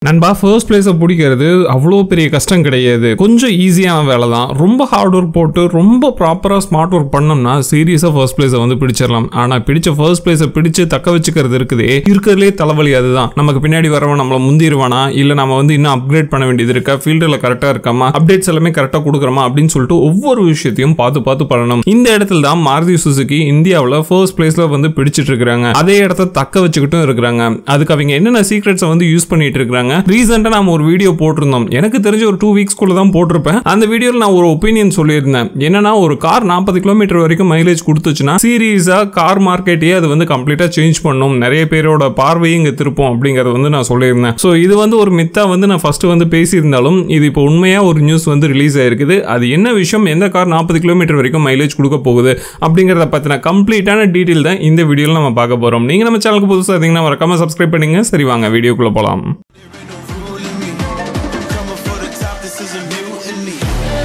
நண்பா ஃபர்ஸ்ட் பிளேஸை பிடிக்கிறது அவ்வளோ பெரிய கஷ்டம் கிடையாது கொஞ்சம் ஈஸியான வேலை தான் ரொம்ப ஹார்ட் ஒர்க் போட்டு ரொம்ப ப்ராப்பராக ஸ்மார்ட் ஒர்க் பண்ணோம்னா சீரியஸாக ஃபர்ஸ்ட் பிளேஸை வந்து பிடிச்சிடலாம் ஆனால் பிடிச்ச ஃபர்ஸ்ட் பிளேஸை பிடிச்சு தக்க வச்சுக்கிறது இருக்குதே இருக்கிறதுலே தலைவலி அதுதான் நமக்கு பின்னாடி வரவன் நம்மளை முந்திருவானா இல்லை நம்ம வந்து இன்னும் அப்கிரேட் பண்ண வேண்டியது இருக்கா ஃபீல்டில் கரெக்டாக இருக்காமா அப்டேட்ஸ் எல்லாமே கரெக்டாக கொடுக்குறோமா அப்படின்னு சொல்லிட்டு ஒவ்வொரு விஷயத்தையும் பார்த்து பார்த்து பண்ணணும் இந்த இடத்துல தான் மாருதி சுசுகி இந்தியாவில் ஃபர்ஸ்ட் பிளேஸில் வந்து பிடிச்சிட்டு இருக்கிறாங்க அதே இடத்த தக்க வச்சுக்கிட்டும் இருக்கிறாங்க அதுக்கு அவங்க என்னென்ன சீக்ரெட்ஸை வந்து யூஸ் பண்ணிட்டு இருக்காங்க ரீசெண்டாக நாம ஒரு வீடியோ போட்டிருந்தோம் எனக்கு தெரிஞ்ச ஒரு டூ வீக்ஸ்க்குள்ள தான் போட்டிருப்பேன் அந்த வீடியோவில் நான் ஒரு ஒப்பீனியன் சொல்லியிருந்தேன் என்னன்னா ஒரு கார் நாற்பது கிலோமீட்டர் வரைக்கும் மைலேஜ் கொடுத்துச்சுன்னா சீரியஸாக கார் மார்க்கெட்டையே அது வந்து கம்ப்ளீட்டாக சேஞ்ச் பண்ணும் நிறைய பேரோட பார்வையும் இங்கே திருப்போம் அப்படிங்கறத வந்து நான் சொல்லியிருந்தேன் ஸோ இது வந்து ஒரு மித்தா வந்து நான் ஃபர்ஸ்ட் வந்து பேசியிருந்தாலும் இது இப்போ உண்மையாக ஒரு நியூஸ் வந்து ரிலீஸ் ஆயிருக்குது அது என்ன விஷயம் எந்த கார் நாற்பது கிலோமீட்டர் வரைக்கும் மைலேஜ் கொடுக்க போகுது அப்படிங்கிறத பற்றின கம்ப்ளீட்டான டீட்டெயில் தான் இந்த வீடியோவில் நம்ம பார்க்க போகிறோம் நீங்கள் நம்ம சேனலுக்கு புதுசாக இருந்தீங்கன்னா மறக்காம சப்ஸ்கிரைப் பண்ணுங்க சரி வாங்க வீடியோக்குள்ளே போகலாம் There ain't no rule in me. Coming for the top, this is a mutiny.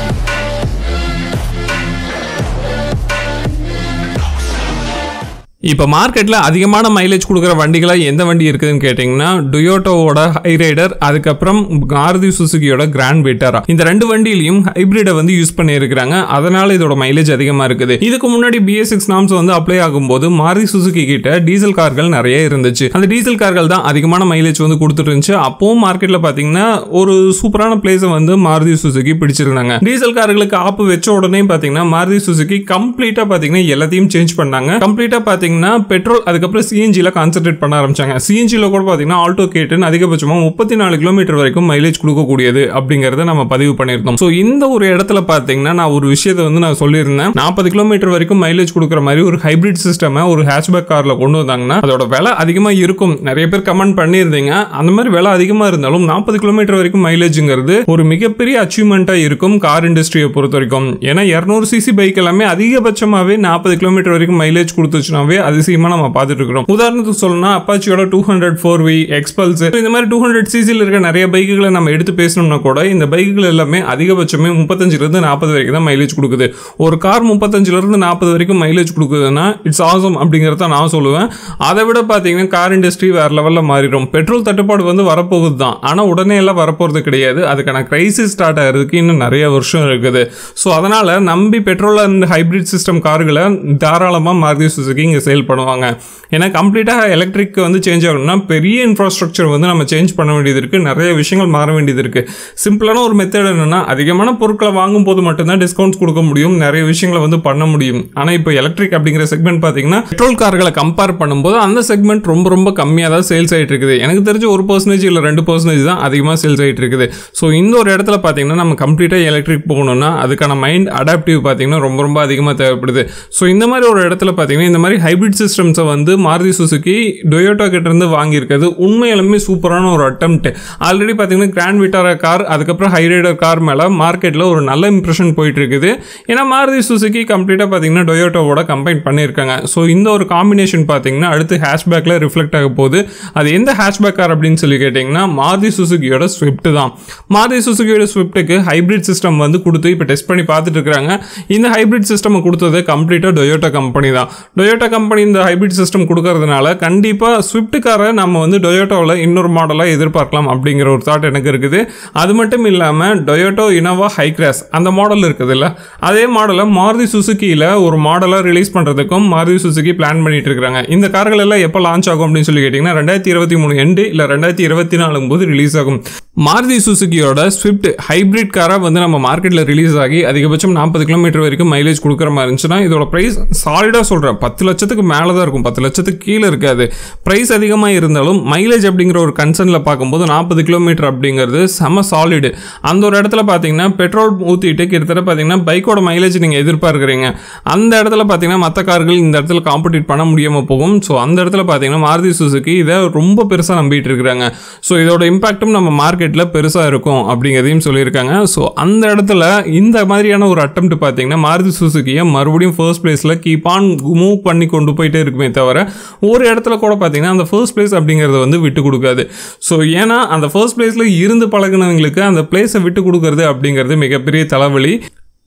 இப்போ மார்க்கெட்டில் அதிகமான மைலேஜ் கொடுக்குற வண்டிகளாக எந்த வண்டி இருக்குதுன்னு கேட்டிங்கன்னா டொயோட்டோவோட ஹைரைடர் அதுக்கப்புறம் மாருதி சுசுகியோட கிராண்ட் விட்டாரா இந்த ரெண்டு வண்டியிலையும் ஹைப்ரிடை வந்து யூஸ் பண்ணியிருக்கிறாங்க அதனால இதோட மைலேஜ் அதிகமாக இருக்குது இதுக்கு முன்னாடி பிஎஸ் சிக்ஸ் நாம்ஸ் வந்து அப்ளை ஆகும்போது மாருதி சுசுகி கிட்ட டீசல் கார்கள் நிறைய இருந்துச்சு அந்த டீசல் கார்கள் தான் அதிகமான மைலேஜ் வந்து கொடுத்துட்டு இருந்துச்சு அப்பவும் மார்க்கெட்டில் பார்த்தீங்கன்னா ஒரு சூப்பரான பிளேஸை வந்து மாருதி சுசுகி பிடிச்சிருந்தாங்க டீசல் கார்களுக்கு ஆப்பு வச்ச உடனே பார்த்தீங்கன்னா மாருதி சுசுகி கம்ப்ளீட்டாக பார்த்தீங்கன்னா எல்லாத்தையும் சேஞ்ச் பண்ணாங்க கம்ப்ளீட்டாக பார்த்தீங்கன்னா பெட்ரோல் அதுக்கப்புறம் சிஎன்ஜியில் கான்சென்ட்ரேட் பண்ண ஆரம்பிச்சாங்க சிஎன்ஜியில் கூட பார்த்தீங்கன்னா ஆல்டோ கேட்டுன்னு அதிகபட்சமாக முப்பத்தி நாலு கிலோமீட்டர் வரைக்கும் மைலேஜ் கொடுக்கக்கூடியது அப்படிங்கிறத நம்ம பதிவு பண்ணியிருந்தோம் ஸோ இந்த ஒரு இடத்துல பார்த்தீங்கன்னா நான் ஒரு விஷயத்தை வந்து நான் சொல்லியிருந்தேன் நாற்பது கிலோமீட்டர் வரைக்கும் மைலேஜ் கொடுக்குற மாதிரி ஒரு ஹைபிரிட் சிஸ்டமை ஒரு ஹேஷ்பேக் காரில் கொண்டு வந்தாங்கன்னா அதோட விலை அதிகமாக இருக்கும் நிறைய பேர் கமெண்ட் பண்ணியிருந்தீங்க அந்த மாதிரி விலை அதிகமாக இருந்தாலும் நாற்பது கிலோமீட்டர் வரைக்கும் மைலேஜுங்கிறது ஒரு மிகப்பெரிய அச்சீவ்மெண்ட்டாக இருக்கும் கார் இண்டஸ்ட்ரியை பொறுத்த வரைக்கும் ஏன்னா இரநூறு சிசி பைக் எல்லாமே அதிகபட்சமாகவே நாற்பது கிலோமீட்டர் வரைக்கும் மைலேஜ் கொடுத்துச்சுனாவே அதிசயமா நம்ம பார்த்துட்டு இருக்கிறோம் உதாரணத்துக்கு சொல்லணும்னா அப்பாச்சியோட two hundred four V Xpulse இந்த மாதிரி டூ ஹண்ட்ரட் சிசியில் இருக்க நிறைய பைக்குகளை நம்ம எடுத்து பேசணும்னா கூட இந்த பைக்குகள் எல்லாமே அதிகபட்சமே முப்பத்தஞ்சுல இருந்து நாற்பது வரைக்கும் தான் மைலேஜ் கொடுக்குது ஒரு கார் முப்பத்தஞ்சுல இருந்து நாற்பது வரைக்கும் மைலேஜ் கொடுக்குதுன்னா இட்ஸ் ஆசம் அப்படிங்கிறத நான் சொல்லுவேன் அதை விட பார்த்தீங்கன்னா கார் இண்டஸ்ட்ரி வேற லெவலில் மாறிடும் பெட்ரோல் தட்டுப்பாடு வந்து வரப்போகுது தான் ஆனால் உடனே எல்லாம் வரப்போகிறது கிடையாது அதுக்கான கிரைசிஸ் ஸ்டார்ட் ஆகிறதுக்கு இன்னும் நிறைய வருஷம் இருக்குது ஸோ அதனால நம்பி பெட்ரோல் அண்ட் ஹைபிரிட் சிஸ்டம் கார்களை தாராளமாக மாருதி சுசுகி இங்கே சேல் பண்ணுவாங்க ஏன்னா கம்ப்ளீட்டாக எலக்ட்ரிக் வந்து சேஞ்ச் ஆகணும்னா பெரிய இன்ஃப்ராஸ்ட்ரக்சர் வந்து நம்ம சேஞ்ச் பண்ண வேண்டியது இருக்குது நிறைய விஷயங்கள் மாற வேண்டியது இருக்குது சிம்பிளான ஒரு மெத்தட் என்னன்னா அதிகமான பொருட்களை வாங்கும் போது மட்டும்தான் டிஸ்கவுண்ட்ஸ் கொடுக்க முடியும் நிறைய விஷயங்களை வந்து பண்ண முடியும் ஆனால் இப்போ எலக்ட்ரிக் அப்படிங்கிற செக்மெண்ட் பார்த்தீங்கன்னா பெட்ரோல் கார்களை கம்பேர் பண்ணும்போது அந்த செக்மெண்ட் ரொம்ப ரொம்ப கம்மியாக தான் சேல்ஸ் ஆகிட்டு இருக்குது எனக்கு தெரிஞ்ச ஒரு பர்சன்டேஜ் இல்லை ரெண்டு பர்சன்டேஜ் தான் அதிகமாக சேல்ஸ் ஆகிட்டு இருக்குது ஸோ இந்த ஒரு இடத்துல பார்த்தீங்கன்னா நம்ம கம்ப்ளீட்டாக எலக்ட்ரிக் போகணும்னா அதுக்கான மைண்ட் அடாப்டிவ் பார்த்தீங்கன்னா ரொம்ப ரொம்ப அதிகமாக தேவைப்படுது ஸோ இந்த மாதிரி ஒரு இடத்துல பார்த்தீங்கன்னா இந்த மாதிரி ஹைபிரிட் சிஸ்டம்ஸை வந்து மாருதி சுசுகி டொயோட்டோ கிட்ட இருந்து வாங்கியிருக்கிறது உண்மையாலுமே சூப்பரான ஒரு அட்டம்ப்ட் ஆல்ரெடி பார்த்தீங்கன்னா கிராண்ட் விட்டாரா கார் அதுக்கப்புறம் ஹைரைடர் கார் மேலே மார்க்கெட்டில் ஒரு நல்ல இம்ப்ரெஷன் போயிட்டு இருக்குது ஏன்னா மாருதி சுசுகி கம்ப்ளீட்டாக பார்த்தீங்கன்னா டொயோட்டோவோட கம்பைன் பண்ணியிருக்காங்க ஸோ இந்த ஒரு காம்பினேஷன் பார்த்தீங்கன்னா அடுத்து ஹேஷ்பேக்கில் ரிஃப்ளெக்ட் ஆக போகுது அது எந்த ஹேஷ்பேக் கார் அப்படின்னு சொல்லி கேட்டிங்கன்னா மாருதி சுசுகியோட ஸ்விஃப்ட் தான் மாருதி சுசுகியோட ஸ்விஃப்ட்டுக்கு ஹைபிரிட் சிஸ்டம் வந்து கொடுத்து இப்போ டெஸ்ட் பண்ணி பார்த்துட்டு இருக்காங்க இந்த ஹைபிரிட் சிஸ்டம் கொடுத்தது கம்ப்ளீட்டாக டொயோட்டோ கம்பெனி தான் டொயோட்டோ கம்பெனி இந்த ஹைபிரிட் சிஸ்டம் கொடுக்கறதுனால கண்டிப்பாக ஸ்விஃப்ட் காரை நம்ம வந்து டொயோட்டோவில் இன்னொரு மாடலாக எதிர்பார்க்கலாம் அப்படிங்கிற ஒரு தாட் எனக்கு இருக்குது அது மட்டும் இல்லாமல் டொயோட்டோ இனோவா ஹைக்ராஸ் அந்த மாடல் இருக்குது இல்லை அதே மாடலை மாருதி சுசுக்கியில் ஒரு மாடலாக ரிலீஸ் பண்ணுறதுக்கும் மாருதி சுசுகி பிளான் பண்ணிட்டு இருக்காங்க இந்த கார்கள் எல்லாம் எப்போ லான்ச் ஆகும் அப்படின்னு சொல்லி கேட்டிங்கன்னா ரெண்டாயிரத்தி இருபத்தி மூணு எண்டு இல்லை ரெண்டாயிரத்தி இருபத்தி நாலு போது ரிலீஸ் ஆகும் மாருதி சுசுகியோட ஸ்விஃப்ட் ஹைபிரிட் காராக வந்து நம்ம மார்க்கெட்டில் ரிலீஸ் ஆகி அதிகபட்சம் நாற்பது கிலோமீட்டர் வரைக்கும் மைலேஜ் கொடுக்குற மாதிரி இருந்துச்சுன்னா இதோட ப்ரைஸ் சாலிடாக சொல்கிறேன் பத்து லட்சத்துக்கு மேலே தான் இருக்கும் பத்து லட்சத்துக்கு கீழே இருக்காது ப்ரைஸ் அதிகமாக இருந்தாலும் மைலேஜ் அப்படிங்கிற ஒரு கன்சர்னில் பார்க்கும்போது நாற்பது கிலோமீட்டர் அப்படிங்கிறது செம சாலிடு அந்த ஒரு இடத்துல பார்த்தீங்கன்னா பெட்ரோல் ஊற்றிட்டு கிட்டத்தட்ட பார்த்தீங்கன்னா பைக்கோட மைலேஜ் நீங்கள் எதிர்பார்க்குறீங்க அந்த இடத்துல பார்த்தீங்கன்னா மற்ற கார்கள் இந்த இடத்துல காம்படிட் பண்ண முடியாமல் போகும் ஸோ அந்த இடத்துல பார்த்தீங்கன்னா மாருதி சுசுகி இதை ரொம்ப பெருசாக நம்பிட்டு இருக்கிறாங்க ஸோ இதோட இம்பாக்ட்டும் நம்ம மார்க்கெட்டில் பெருசாக இருக்கும் அப்படிங்கிறதையும் சொல்லியிருக்காங்க ஸோ அந்த இடத்துல இந்த மாதிரியான ஒரு அட்டம்ப்ட் பார்த்தீங்கன்னா மாருதி சுசுகியை மறுபடியும் ஃபர்ஸ்ட் பிளேஸில் கீப் ஆன் மூவ் பண்ணி கொண்டு போயிட்டே இருக்குமே தவிர ஒரு இடத்துல கூட பார்த்தீங்கன்னா அந்த ஃபர்ஸ்ட் பிளேஸ் அப்படிங்கிறத வந்து விட்டு கொடுக்காது ஸோ ஏன்னா அந்த ஃபர்ஸ்ட் பிளேஸில் இருந்து பழகுனவங்களுக்கு அந்த பிளேஸை விட்டு கொடுக்கறது அப்படிங்கிறது மிகப்பெரிய தலைவலி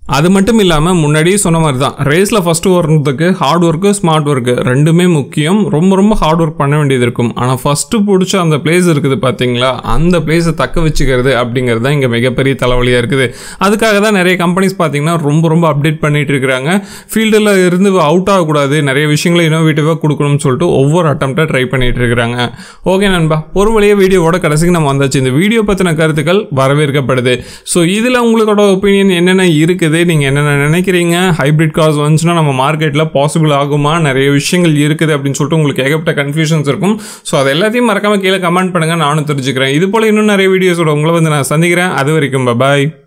அது மட்டும் இல்லாமல் முன்னாடியே சொன்ன மாதிரி தான் ரேஸில் ஃபஸ்ட்டு வர்றதுக்கு ஹார்ட் ஒர்க்கு ஸ்மார்ட் ஒர்க்கு ரெண்டுமே முக்கியம் ரொம்ப ரொம்ப ஹார்ட் ஒர்க் பண்ண வேண்டியது இருக்கும் ஆனால் ஃபஸ்ட்டு பிடிச்ச அந்த பிளேஸ் இருக்குது பார்த்தீங்களா அந்த பிளேஸை தக்க வச்சுக்கிறது அப்படிங்கிறது தான் இங்கே மிகப்பெரிய தலைவலியாக இருக்குது அதுக்காக தான் நிறைய கம்பெனிஸ் பார்த்தீங்கன்னா ரொம்ப ரொம்ப அப்டேட் பண்ணிட்டு இருக்கிறாங்க ஃபீல்டில் இருந்து அவுட் ஆகக்கூடாது நிறைய விஷயங்களை இனோவேட்டிவாக கொடுக்கணும்னு சொல்லிட்டு ஒவ்வொரு அட்டம்ப்டாக ட்ரை பண்ணிட்டு இருக்கிறாங்க ஓகே நண்பா ஒரு வழியாக வீடியோவோட கடைசிக்கு நம்ம வந்தாச்சு இந்த வீடியோ பற்றின கருத்துக்கள் வரவேற்கப்படுது ஸோ இதில் உங்களோட ஒப்பீனியன் என்னென்ன இருக்குது நீங்கள் என்னென்ன நினைக்கிறீங்க ஹைப்ரிட் கார்ஸ் வந்துச்சுன்னா நம்ம மார்க்கெட்டில் பாசிபிள் ஆகுமா நிறைய விஷயங்கள் இருக்குது அப்படின்னு சொல்லிட்டு உங்களுக்கு ஏகப்பட்ட கன்ஃபியூஷன்ஸ் இருக்கும் ஸோ அது எல்லாத்தையும் மறக்காம கீழே கமெண்ட் பண்ணுங்கள் நானும் தெரிஞ்சுக்கிறேன் இது போல் இன்னும் நிறைய வீடியோஸோட உங்களை வந்து நான் சந்திக்கிறேன் அது வரைக்கும் பாய்